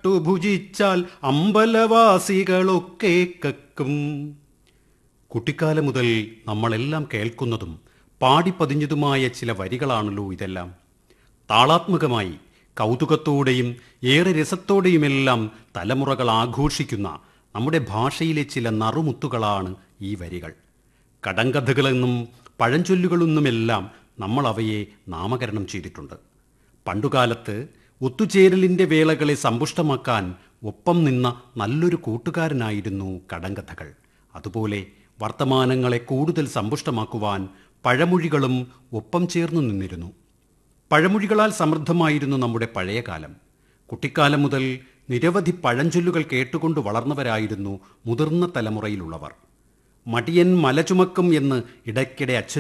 നട്ടുഭുജിച്ചാൽ അമ്പലവാസികളൊക്കെ കക്കും കുട്ടിക്കാലം മുതൽ നമ്മളെല്ലാം കേൾക്കുന്നതും പാടിപ്പതിഞ്ഞതുമായ ചില വരികളാണല്ലോ ഇതെല്ലാം താളാത്മകമായി കൗതുകത്തോടെയും ഏറെ രസത്തോടെയുമെല്ലാം തലമുറകൾ ആഘോഷിക്കുന്ന നമ്മുടെ ഭാഷയിലെ ചില നറുമുത്തുകളാണ് ഈ വരികൾ കടങ്കഥകളെന്നും പഴഞ്ചൊല്ലുകളെന്നുമെല്ലാം നമ്മൾ അവയെ നാമകരണം ചെയ്തിട്ടുണ്ട് പണ്ടുകാലത്ത് ഒത്തുചേരലിൻ്റെ വേളകളെ സമ്പുഷ്ടമാക്കാൻ ഒപ്പം നിന്ന നല്ലൊരു കൂട്ടുകാരനായിരുന്നു കടങ്കഥകൾ അതുപോലെ വർത്തമാനങ്ങളെ കൂടുതൽ സമ്പുഷ്ടമാക്കുവാൻ പഴമൊഴികളും ഒപ്പം ചേർന്നു നിന്നിരുന്നു പഴമൊഴികളാൽ സമൃദ്ധമായിരുന്നു നമ്മുടെ പഴയ കാലം കുട്ടിക്കാലം മുതൽ നിരവധി പഴഞ്ചൊല്ലുകൾ കേട്ടുകൊണ്ട് വളർന്നവരായിരുന്നു മുതിർന്ന തലമുറയിലുള്ളവർ മടിയൻ മല ചുമക്കും എന്ന് ഇടയ്ക്കിടെ അച്ഛൻ